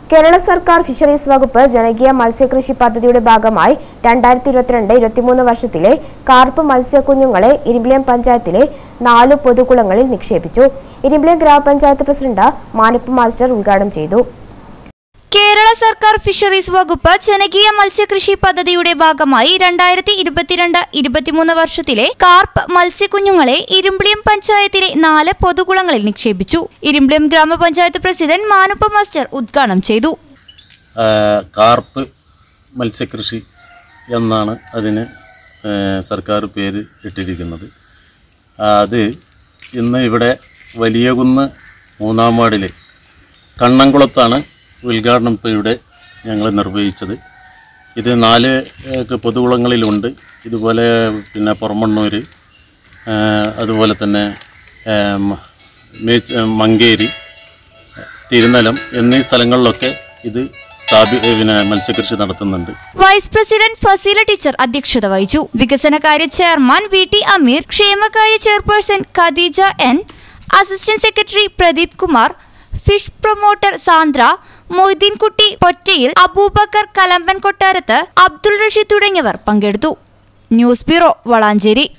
കേരള സർക്കാർ ഫിഷറീസ് വകുപ്പ് ജനകീയ മത്സ്യകൃഷി പദ്ധതിയുടെ ഭാഗമായി രണ്ടായിരത്തി ഇരുപത്തിരണ്ട് ഇരുപത്തിമൂന്ന് വർഷത്തിലെ കാർപ്പ് മത്സ്യക്കുഞ്ഞുങ്ങളെ ഇരുമ്പിളിയം പഞ്ചായത്തിലെ നാല് പൊതുകുളങ്ങളിൽ നിക്ഷേപിച്ചു ഇരുമ്പിളിയം ഗ്രാമപഞ്ചായത്ത് പ്രസിഡന്റ് മാനിപ്പ് മാസ്റ്റർ ഉദ്ഘാടനം ചെയ്തു കേരള സർക്കാർ ഫിഷറീസ് വകുപ്പ് ജനകീയ മത്സ്യകൃഷി പദ്ധതിയുടെ ഭാഗമായി രണ്ടായിരത്തി ഇരുപത്തിരണ്ട് ഇരുപത്തിമൂന്ന് വർഷത്തിലെ കാർപ്പ് മത്സ്യക്കുഞ്ഞുങ്ങളെ ഇരുമ്പിളിയം പഞ്ചായത്തിലെ നാല് പൊതുകുളങ്ങളിൽ നിക്ഷേപിച്ചു ഇരുമ്പിളിയം ഗ്രാമപഞ്ചായത്ത് പ്രസിഡന്റ് മാനുപ്പ മാസ്റ്റർ ഉദ്ഘാടനം ചെയ്തു ആ, കാർപ്പ് മത്സ്യകൃഷി എന്നാണ് അതിന് ആ, സർക്കാർ പേര് ഇട്ടിരിക്കുന്നത് ആ, അത് ഇന്ന് ഇവിടെ വലിയകുന്ന് മൂന്നാം വാർഡിൽ കണ്ണംകുളത്താണ് ഉദ്ഘാടനം ഇപ്പോൾ ഇവിടെ ഞങ്ങൾ നിർവഹിച്ചത് ഇത് നാല് ഏ, പൊതുകുളങ്ങളിലുണ്ട് ഇതുപോലെ പിന്നെ പുറമണ്ണൂർ ആ, അതുപോലെ തന്നെ ആ, മ- മേച്ച് മങ്കേരി തിരുനലം എന്നീ സ്ഥലങ്ങളിലൊക്കെ ഇത് സ്ഥാപി പിന്നെ മത്സ്യകൃഷി നടത്തുന്നുണ്ട് വൈസ് പ്രസിഡന്റ് ഫസീല ടീച്ചർ അധ്യക്ഷത വഹിച്ചു വികസനകാര്യ ചെയർമാൻ വി ടി അമീർ ക്ഷേമകാര്യ chairperson Khadeeja N assistant secretary Pradeep Kumar fish promoter Sandra Moideenkutty Pottayil Abubakar Kalamban Kottarath Abdul Rasheed തുടങ്ങിയവർ പങ്കെടുത്തു ന്യൂസ് ബ്യൂറോ വളാഞ്ചേരി